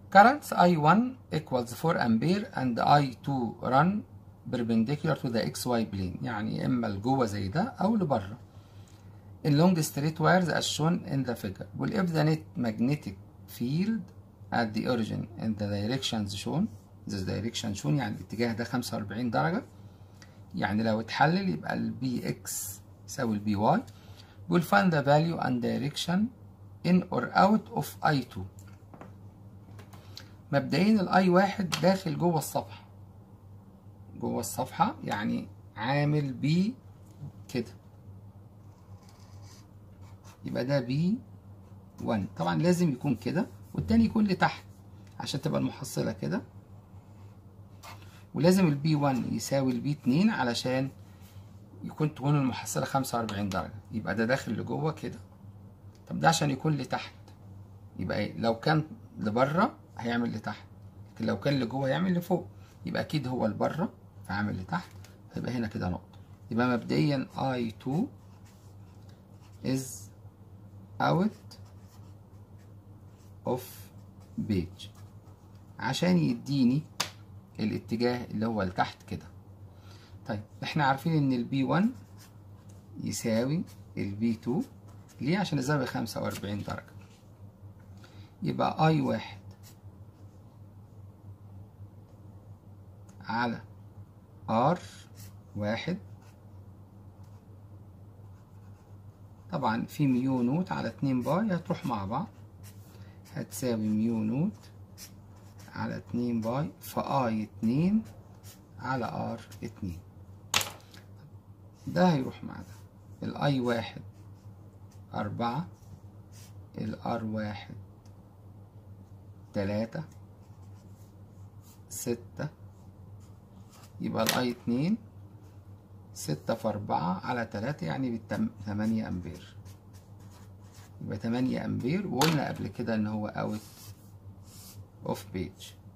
currents I1 equals 4 ampere and I2 run perpendicular to the XY plane يعني إما لجوه زي ده أو لبره in long straight wires as shown in the figure will if the net magnetic field at the origin in the directions shown this direction shown يعني الاتجاه ده 45 درجة يعني لو اتحلل يبقى ال bx يساوي ال by will find the value and direction in or out of I2 مبدئيا الاي واحد داخل جوه الصفحة جوه الصفحة يعني عامل بي كده يبقى ده بي 1 طبعا لازم يكون كده والتاني يكون لتحت عشان تبقى المحصلة كده ولازم البي 1 يساوي البي 2 علشان يكون تكون المحصلة 45 درجة يبقى ده داخل لجوه كده طب ده عشان يكون لتحت يبقى ايه لو كان لبره هيعمل لتحت لكن لو كان لجوه هيعمل لفوق يبقى اكيد هو لبره فعامل لتحت هيبقى هنا كده نقطة يبقى مبدئيا I2 is out of page عشان يديني الاتجاه اللي هو لتحت كده طيب احنا عارفين ان البي 1 يساوي البي 2 ليه عشان الزاوية 45 درجة يبقى اي واحد على ار واحد طبعا في ميو نوت على اتنين باي هتروح مع بعض هتساوي ميو نوت على اتنين باي فاي اتنين على ار اتنين ده هيروح مع ده الاي واحد أربعة الار واحد تلاتة ستة يبقى الاي اتنين ستة في أربعة على تلاتة يعني بتمانية أمبير يبقى تمانية أمبير وقلنا قبل كده إن هو أوت أوف بيج